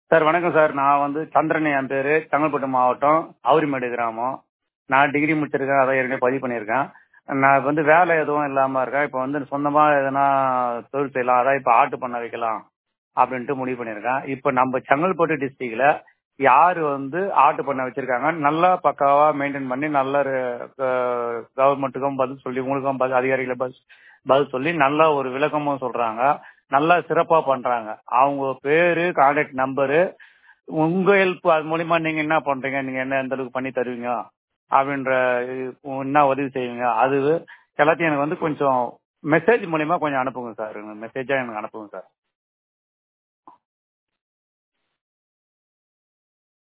sir வணக்கம் sir நான் வந்து சந்திரன் என் பேரு செங்கல்பட்டு மாவட்டம் அவுரிமேடு கிராமம் நான் டிகிரி முடிச்சிருக்கேன் அதை ஏற்கனவே பதிவு பண்ணியிருக்கேன் நான் வந்து வேலை எதுவும் இல்லாம இருக்கேன் இப்போ வந்து சொந்தமா எதனா தொழில் செய்யலாம் அதான் இப்போ ஆட்டு பண்ண வைக்கலாம் அப்படின்ட்டு முடிவு பண்ணியிருக்கேன் இப்போ நம்ம செங்கல்பட்டு டிஸ்ட்ரிக்ட்ல யாரு வந்து ஆட்டு பண்ண வச்சிருக்காங்க நல்லா பக்காவா மெயின்டைன் பண்ணி நல்ல கவர்மெண்ட்டுக்கும் பதில் சொல்லி உங்களுக்கும் பதில் அதிகாரிகளை பதில் பதில் சொல்லி நல்ல ஒரு விளக்கமும் சொல்றாங்க நல்லா சிறப்பா பண்றாங்க அவங்க பேரு கான்டாக்ட் நம்பரு உங்க ஹெல்ப் அது மூலியமா நீங்க என்ன பண்றீங்க நீங்க என்ன எந்த அளவுக்கு பண்ணி தருவீங்க அப்படின்ற என்ன உதவி செய்வீங்க அது எல்லாத்தையும் எனக்கு வந்து கொஞ்சம் மெசேஜ் மூலியமா கொஞ்சம் அனுப்புங்க சார் மெசேஜா எனக்கு அனுப்புங்க சார்